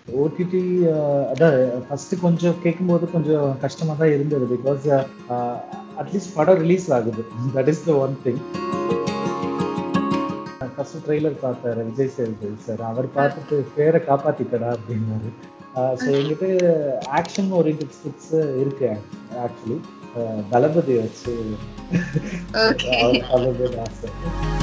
OTT அதான் first கொஞ்சம் கேட்கும்போது கொஞ்சம் கஷ்டமா தான் இருந்தது பிகாஸ் அட்லீஸ்ட் படம் ரிலீஸ் ஆகுது that is the one thing first trailer பார்த்தாரு விஜய் சேதுபதி சார் அவர் பார்த்துட்டு பேரை காப்பாத்திக்கடா அப்படின்னாரு ஸோ எங்கிட்ட ஆக்ஷன் ஓரியன்ட் ஸ்கிரிப்ட்ஸ் இருக்கு ஆக்சுவலி தளபதி வச்சு ஓகே தளபதி ஆசை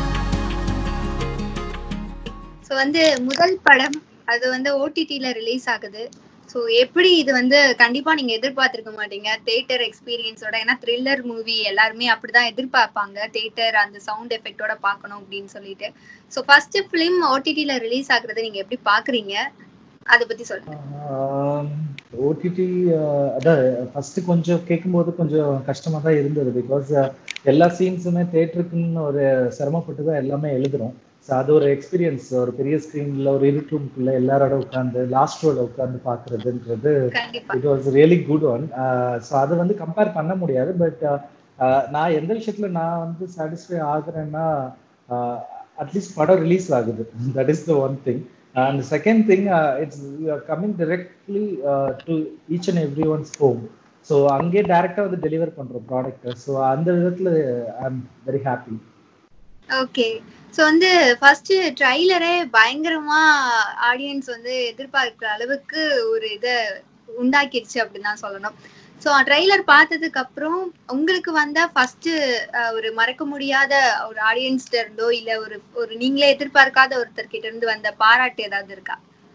ஸோ வந்து முதல் படம் அது வந்து ஓடிடில ரிலீஸ் ஆகுது ஸோ எப்படி இது வந்து கண்டிப்பா நீங்க எதிர்பார்த்திருக்க மாட்டீங்க தேட்டர் எக்ஸ்பீரியன்ஸோட ஏன்னா த்ரில்லர் மூவி எல்லாருமே அப்படிதான் எதிர்பார்ப்பாங்க தேட்டர் அந்த சவுண்ட் எஃபெக்டோட பார்க்கணும் அப்படின்னு சொல்லிட்டு ஸோ ஃபர்ஸ்ட் ஃபிலிம் ஓடிடில ரிலீஸ் ஆகுறதை நீங்க எப்படி பாக்குறீங்க அதை பத்தி சொல்லுங்க ஓடிடி அதான் ஃபர்ஸ்ட் கொஞ்சம் கேட்கும்போது கொஞ்சம் கஷ்டமா தான் இருந்தது பிகாஸ் எல்லா சீன்ஸுமே தேட்டருக்குன்னு ஒரு சிரமப்பட்டு தான் எல்லாமே எழுதுறோம் ஸோ அது ஒரு எக்ஸ்பீரியன்ஸ் ஒரு பெரிய ஸ்க்ரீன்ல ஒரு இருட்டு ரூம்குள்ள எல்லாரோட உட்காந்து லாஸ்ட் ரோல உட்காந்து பாக்குறதுன்றது கண்டிப்பா it was really good one so அதை வந்து கம்பேர் பண்ண முடியாது பட் நான் எந்த விஷயத்துல நான் வந்து சாட்டிஸ்ஃபை ஆகுறேன்னா அட்லீஸ்ட் படம் ரிலீஸ் ஆகுது that is the one thing and second thing it's coming directly to each and every one's home so அங்கே டைரக்டா வந்து டெலிவர் பண்றோம் ப்ராடக்ட் ஸோ அந்த விதத்துல I am very happy okay so வந்து ஃபர்ஸ்ட் ட்ரைலரே பயங்கரமா ஆடியன்ஸ் வந்து எதிர்பார்க்கிற அளவுக்கு ஒரு இதை உண்டாக்கிடுச்சு அப்படின்னு தான் சொல்லணும் ஸோ ட்ரெய்லர் பார்த்ததுக்கு அப்புறம் உங்களுக்கு வந்த ஃபர்ஸ்ட் ஒரு மறக்க முடியாத ஒரு ஆடியன்ஸ்ட இருந்தோ இல்ல ஒரு ஒரு நீங்களே எதிர்பார்க்காத ஒருத்தர் கிட்ட இருந்து வந்த பாராட்டு ஏதாவது இருக்கா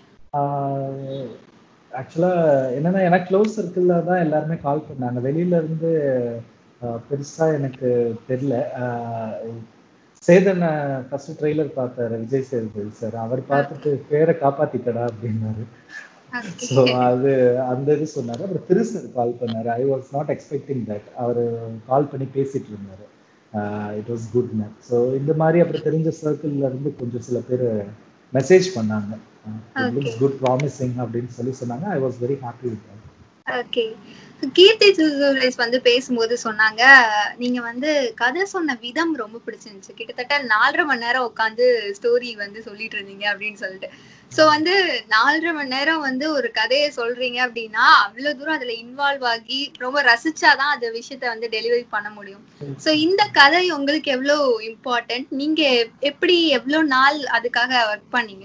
ஆக்சுவலா என்னன்னா எனக்கு க்ளோஸ் சர்க்கிள்ல தான் எல்லாருமே கால் பண்ணாங்க வெளியில இருந்து பெருசா எனக்கு தெரியல சேதன் ஃபர்ஸ்ட் ட்ரெய்லர் பார்த்தாரு விஜய் சேதுபதி சார் அவர் பார்த்துட்டு பேரை காப்பாத்திக்கடா அப்படின்னாரு ஸோ அது அந்த இது சொன்னாரு அப்புறம் திரு சார் கால் பண்ணாரு I was not expecting that அவர் கால் பண்ணி பேசிட்டு இருந்தாரு it was good ma'am so இந்த மாதிரி அப்புறம் தெரிஞ்ச சர்க்கிள்ல இருந்து கொஞ்சம் சில பேர் மெசேஜ் பண்ணாங்க லுக்ஸ் குட் ப்ராமிசிங் அப்படின்னு சொல்லி சொன்னாங்க I was very happy with okay Keerthy Suresh வந்து பேசும்போது சொன்னாங்க நீங்க வந்து கதை சொன்ன விதம் ரொம்ப பிடிச்சிருந்துச்சு கிட்டத்தட்ட நாலரை மணி நேரம் உட்காந்து ஸ்டோரி வந்து சொல்லிட்டு இருந்தீங்க அப்படின்னு சொல்லிட்டு சோ வந்து நாலரை மணி நேரம் வந்து ஒரு கதையை சொல்றீங்க அப்படின்னா அவ்வளவு தூரம் அதுல இன்வால்வ் ஆகி ரொம்ப ரசிச்சாதான் அந்த விஷயத்த வந்து டெலிவரி பண்ண முடியும் சோ இந்த கதை உங்களுக்கு எவ்வளவு இம்பார்ட்டன்ட் நீங்க எப்படி எவ்வளவு நாள் அதுக்காக ஒர்க் பண்ணீங்க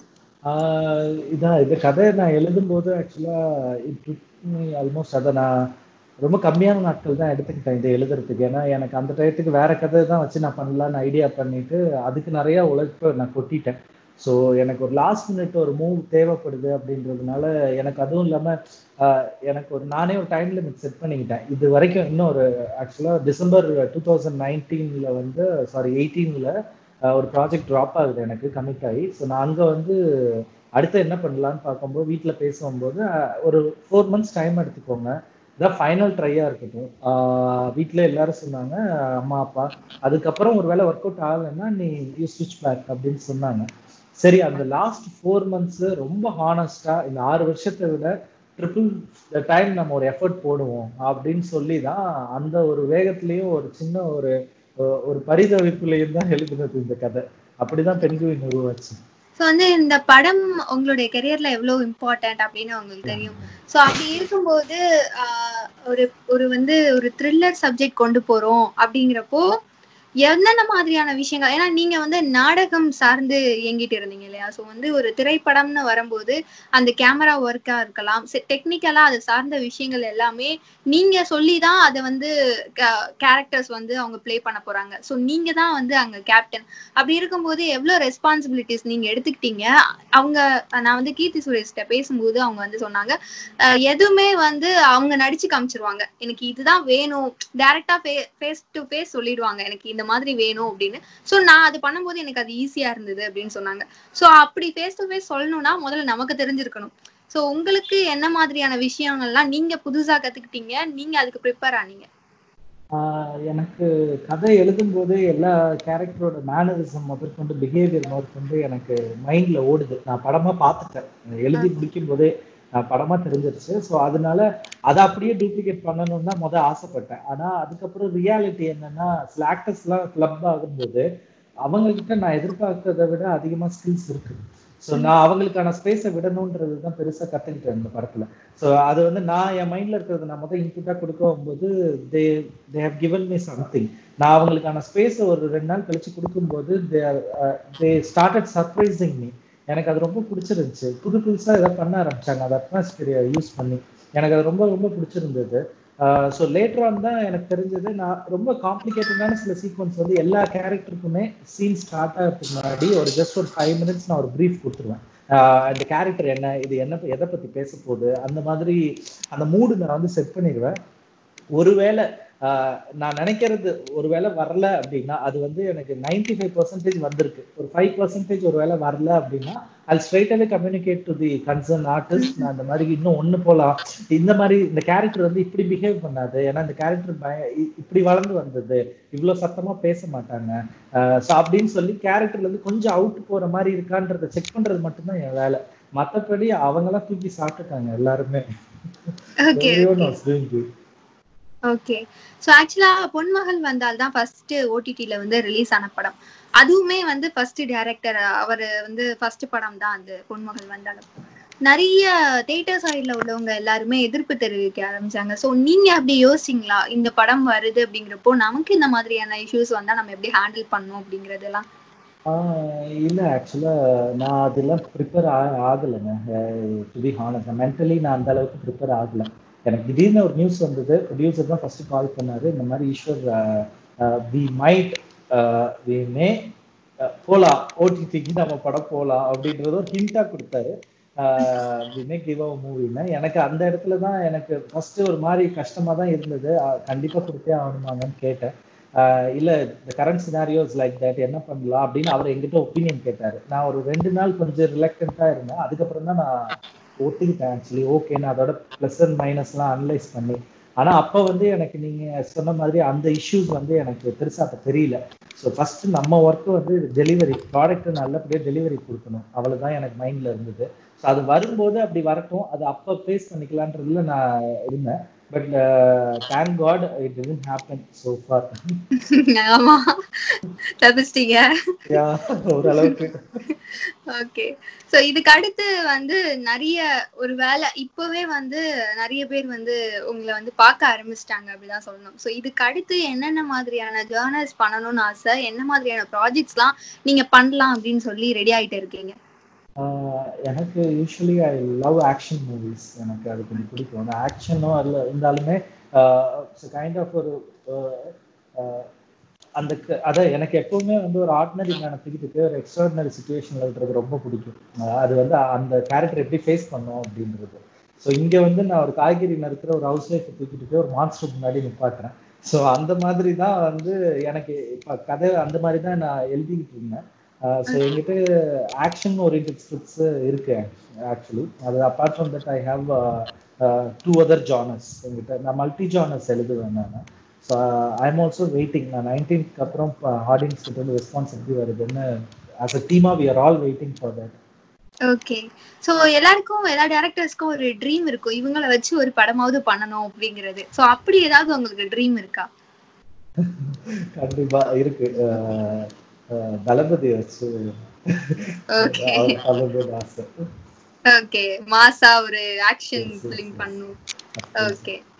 இதான் இந்த கதையை நான் எழுதும் போது ஆக்சுவலா இட் ஆல்மோஸ்ட் அதை நான் ரொம்ப கம்மியான நாட்கள் தான் எடுத்துக்கிட்டேன் இதை எழுதுறதுக்கு ஏன்னா எனக்கு அந்த டயத்துக்கு வேற கதை தான் வச்சு நான் பண்ணலான்னு ஐடியா பண்ணிட்டு அதுக்கு நிறைய உழைப்பு நான் கொட்டிட்டேன் ஸோ எனக்கு ஒரு லாஸ்ட் மினிட் ஒரு மூவ் தேவைப்படுது அப்படின்றதுனால எனக்கு அதுவும் இல்லாமல் எனக்கு ஒரு நானே ஒரு டைம் லிமிட் செட் பண்ணிக்கிட்டேன் இது வரைக்கும் இன்னும் ஒரு ஆக்சுவலாக டிசம்பர் டூ தௌசண்ட் நைன்டீனில் வந்து சாரி எயிட்டீனில் ஒரு ப்ராஜெக்ட் ட்ராப் ஆகுது எனக்கு கமிட் ஆகி ஸோ நான் அங்கே வந்து அடுத்து என்ன பண்ணலான்னு பார்க்கும்போது வீட்டில் பேசும்போது ஒரு ஃபோர் மந்த்ஸ் டைம் எடுத்துக்கோங்க இதான் ஃபைனல் ட்ரையாக இருக்கட்டும் வீட்டில் எல்லாரும் சொன்னாங்க அம்மா அப்பா அதுக்கப்புறம் ஒரு வேளை ஒர்க் அவுட் ஆகலைன்னா நீ யூ ஸ்விட்ச் பேக் அப்படின்னு சொன்னாங்க சரி அந்த லாஸ்ட் ஃபோர் மந்த்ஸ் ரொம்ப ஹானஸ்டாக இந்த ஆறு வருஷத்தை விட ட்ரிபிள் த டைம் நம்ம ஒரு எஃபர்ட் போடுவோம் அப்படின்னு சொல்லி தான் அந்த ஒரு வேகத்திலையும் ஒரு சின்ன ஒரு ஒரு பரிதவிப்புலையும் தான் எழுதுனது இந்த கதை அப்படிதான் பெண்குவின் உருவாச்சு ஸோ வந்து இந்த படம் உங்களுடைய கெரியர்ல எவ்வளவு இம்பார்ட்டன்ட் அப்படின்னு உங்களுக்கு தெரியும் ஸோ அப்படி இருக்கும்போது ஒரு ஒரு வந்து ஒரு த்ரில்லர் சப்ஜெக்ட் கொண்டு போறோம் அப்படிங்கிறப்போ என்னென்ன மாதிரியான விஷயங்கள் ஏன்னா நீங்க வந்து நாடகம் சார்ந்து இயங்கிட்டு இருந்தீங்க இல்லையா ஸோ வந்து ஒரு திரைப்படம்னு வரும்போது அந்த கேமரா ஒர்க்கா இருக்கலாம் டெக்னிக்கலா அது சார்ந்த விஷயங்கள் எல்லாமே நீங்க சொல்லி தான் அதை வந்து கேரக்டர்ஸ் வந்து அவங்க பிளே பண்ண போறாங்க ஸோ நீங்க தான் வந்து அங்க கேப்டன் அப்படி இருக்கும்போது எவ்வளவு ரெஸ்பான்சிபிலிட்டிஸ் நீங்க எடுத்துக்கிட்டீங்க அவங்க நான் வந்து கீர்த்தி சுரேஷ்கிட்ட பேசும்போது அவங்க வந்து சொன்னாங்க எதுவுமே வந்து அவங்க நடிச்சு காமிச்சிருவாங்க எனக்கு இதுதான் வேணும் டைரக்டா ஃபேஸ் டு ஃபேஸ் சொல்லிடுவாங்க எனக்கு இந்த மாதிரி வேணும் அப்படின்னு ஸோ நான் அது பண்ணும்போது எனக்கு அது ஈஸியா இருந்தது அப்படின்னு சொன்னாங்க ஸோ அப்படி ஃபேஸ் டு ஃபேஸ் சொல்லணும்னா முதல்ல நமக்கு தெரிஞ்சிருக்கணும் ஸோ உங்களுக்கு என்ன மாதிரியான விஷயங்கள்லாம் நீங்க புதுசா கத்துக்கிட்டீங்க நீங்க அதுக்கு ப்ரிப்பேர் ஆனீங்க எனக்கு கதை எழுதும் போது எல்லா கேரக்டரோட மேனரிசம் முதற்கொண்டு பிஹேவியர் முதற்கொண்டு எனக்கு மைண்ட்ல ஓடுது நான் படமா பார்த்துட்டேன் எழுதி முடிக்கும் போதே நான் படமா தெரிஞ்சிருச்சு ஸோ அதனால அதை அப்படியே டூப்ளிகேட் பண்ணணும்னு தான் முதல் ஆசைப்பட்டேன் ஆனா அதுக்கப்புறம் ரியாலிட்டி என்னன்னா சில ஆக்டர்ஸ் எல்லாம் கிளப் ஆகும்போது அவங்க கிட்ட நான் எதிர்பார்க்கறத விட அதிகமா ஸ்கில்ஸ் இருக்கு ஸோ நான் அவங்களுக்கான ஸ்பேஸை விடணுன்றது தான் பெருசா கத்துக்கிட்டேன் இந்த படத்துல ஸோ அது வந்து நான் என் மைண்ட்ல இருக்கிறது நான் முதல் இன்புட்டா கொடுக்கும் போது they they have given me something நான் அவங்களுக்கான ஸ்பேஸை ஒரு ரெண்டு நாள் கழிச்சு கொடுக்கும்போது they they started surprising me எனக்கு அது ரொம்ப பிடிச்சிருந்துச்சு புது புதுசா ஏதாவது பண்ண ஆரம்பிச்சாங்க அந்த அட்மாஸ்பியரை யூஸ் பண்ணி எனக்கு அது ரொம்ப ரொம்ப பிடிச்சிருந்தது ஸோ லேட்டர் ஆன் தான் எனக்கு தெரிஞ்சது நான் ரொம்ப காம்ப்ளிகேட்டடான சில சீக்வன்ஸ் வந்து எல்லா கேரக்டருக்குமே சீன் ஸ்டார்ட் ஆகிறதுக்கு முன்னாடி ஒரு ஜஸ்ட் ஒரு ஃபைவ் மினிட்ஸ் நான் ஒரு ப்ரீஃப் கொடுத்துருவேன் அந்த கேரக்டர் என்ன இது என்ன எதை பத்தி பேச போகுது அந்த மாதிரி அந்த மூடு நான் வந்து செட் பண்ணிடுவேன் ஒருவேளை நான் நினைக்கிறது ஒருவேளை வரல அப்படின்னா அது வந்து எனக்கு நைன்டி ஃபைவ் பர்சன்டேஜ் வந்திருக்கு ஒரு ஃபைவ் பர்சன்டேஜ் ஒருவேளை வரல அப்படின்னா அது ஸ்ட்ரைட்டாவே communicate to the concern artist நான் அந்த மாதிரி இன்னும் ஒண்ணு போலாம் இந்த மாதிரி இந்த கேரக்டர் வந்து இப்படி பிஹேவ் பண்ணாது ஏன்னா இந்த கேரக்டர் பய இப்படி வளர்ந்து வந்தது இவ்வளவு சத்தமா பேச மாட்டாங்க ஸோ அப்படின்னு சொல்லி கேரக்டர்ல இருந்து கொஞ்சம் அவுட் போற மாதிரி இருக்கான்றத செக் பண்றது மட்டும்தான் என் வேலை மத்தபடி அவங்கெல்லாம் தூக்கி சாப்பிட்டுட்டாங்க எல்லாருமே ஓகே ஸோ ஆக்சுவலா பொன்மகள் வந்தால் தான் ஃபர்ஸ்ட் ஓடிடில வந்து ரிலீஸ் ஆன படம் அதுவுமே வந்து ஃபர்ஸ்ட் டைரக்டர் அவர் வந்து ஃபர்ஸ்ட் படம் தான் அந்த பொன்மகள் வந்தாலும் நிறைய தேட்டர் சைட்ல உள்ளவங்க எல்லாருமே எதிர்ப்பு தெரிவிக்க ஆரம்பிச்சாங்க ஸோ நீங்க அப்படி யோசிங்களா இந்த படம் வருது அப்படிங்கிறப்போ நமக்கு இந்த மாதிரியான இஷ்யூஸ் வந்தா நம்ம எப்படி ஹேண்டில் பண்ணணும் அப்படிங்கறதெல்லாம் இல்ல ஆக்சுவலா நான் அதெல்லாம் ப்ரிப்பேர் ஆகலைங்க டு பி ஹானஸ்ட் மென்டலி நான் அந்த அளவுக்கு ப்ரிப்பேர் ஆகல எனக்கு திடீர்னு ஒரு நியூஸ் வந்தது ப்ரொடியூசர் தான் ஃபர்ஸ்ட் கால் பண்ணாரு இந்த மாதிரி Eshwar we might we may போலாம் ஓடிடிக்கு நம்ம படம் போலாம் அப்படின்றது ஒரு ஹிண்டா கொடுத்தாரு வி மே கிவ் அ மூவின்னு எனக்கு அந்த இடத்துல தான் எனக்கு ஃபர்ஸ்ட் ஒரு மாதிரி கஷ்டமா தான் இருந்தது கண்டிப்பா கொடுத்தே ஆகணுமாங்கன்னு கேட்டேன் இல்ல இந்த கரண்ட் சினாரியோஸ் லைக் தட் என்ன பண்ணலாம் அப்படின்னு அவர் எங்கிட்ட ஒப்பீனியன் கேட்டாரு நான் ஒரு ரெண்டு நாள் கொஞ்சம் ரிலக்டண்டா இருந்தேன் அதுக்கப்புறம் தான் நான் ஒத்துக்கிட்டேன் ஆக்சுவலி ஓகே நான் அதோட ப்ளஸ் அண்ட் மைனஸ் எல்லாம் அனலைஸ் பண்ணி ஆனா அப்ப வந்து எனக்கு நீங்க சொன்ன மாதிரி அந்த இஷ்யூஸ் வந்து எனக்கு பெருசா அப்ப தெரியல ஸோ ஃபர்ஸ்ட் நம்ம ஒர்க் வந்து டெலிவரி ப்ராடக்ட் நல்லபடியா டெலிவரி கொடுக்கணும் அவ்வளவுதான் எனக்கு மைண்ட்ல இருந்தது ஸோ அது வரும்போது அப்படி வரட்டும் அது அப்ப ஃபேஸ் பண்ணிக்கலான்றதுல நான் இருந்தேன் but thank god it didn't happen so far ஆமா தப்பிச்சிட்டீங்க ஓரளவுக்கு ஓகே சோ இதுக்கு அடுத்து வந்து நிறைய ஒரு வேலை இப்பவே வந்து நிறைய பேர் வந்து உங்களை வந்து பார்க்க ஆரம்பிச்சிட்டாங்க அப்படிதான் சொல்லணும் சோ இதுக்கு அடுத்து என்னென்ன மாதிரியான ஜேர்னல்ஸ் பண்ணணும்னு ஆசை என்ன மாதிரியான ப்ராஜெக்ட்ஸ் எல்லாம் நீங்க பண்ணலாம் அப்படின்னு சொல்லி ரெடி ஆயிட்டு இருக்கீங்க எனக்கு usually I love action movies எனக்கு அது கொஞ்சம் பிடிக்கும் அந்த ஆக்ஷனும் அதில் இருந்தாலுமே கைண்ட் ஆஃப் ஒரு அந்த அதான் எனக்கு எப்பவுமே வந்து ஒரு ஆர்டினரி மேனை தூக்கிட்டு போய் ஒரு எக்ஸ்ட்ராடினரி சுச்சுவேஷன்ல இருக்கிறது ரொம்ப பிடிக்கும் அது வந்து அந்த கேரக்டர் எப்படி ஃபேஸ் பண்ணும் அப்படின்றது ஸோ இங்க வந்து நான் ஒரு காய்கறி நறுக்கிற ஒரு ஹவுஸ் ஒய்ஃபை தூக்கிட்டு போய் ஒரு மான்ஸ்டர் முன்னாடி நிப்பாட்டுறேன் ஸோ அந்த மாதிரி தான் வந்து எனக்கு இப்போ கதை அந்த மாதிரி தான் நான் எழுதிக்கிட்டு இருந்தேன் ஸோ எங்கிட்ட ஆக்ஷன் ஓரியன்ட் ஸ்கிரிப்ட்ஸ் இருக்கு ஆக்சுவலி அது apart from that I have two other genres எங்கிட்ட நான் மல்டி ஜானர்ஸ் எழுதுவேன் நான் so I am also waiting நான் நைன்டீன்க்கு அப்புறம் ஆடியன்ஸ் கிட்ட வந்து ரெஸ்பான்ஸ் எப்படி வருதுன்னு ஆஸ் அ டீமா we are all waiting for that okay so எல்லாருக்கும் எல்லா டேரக்டர்ஸ்க்கும் ஒரு ட்ரீம் இருக்கும் இவங்கள வச்சு ஒரு படமாவது பண்ணணும் அப்படிங்கிறது சோ அப்படி ஏதாவது உங்களுக்கு ட்ரீம் இருக்கா கண்டிப்பா இருக்கு தளபதி வச்சு ஆசை ஓகே மாசா ஒரு ஆக்ஷன் ஃபிலிம் பண்ணும் ஓகே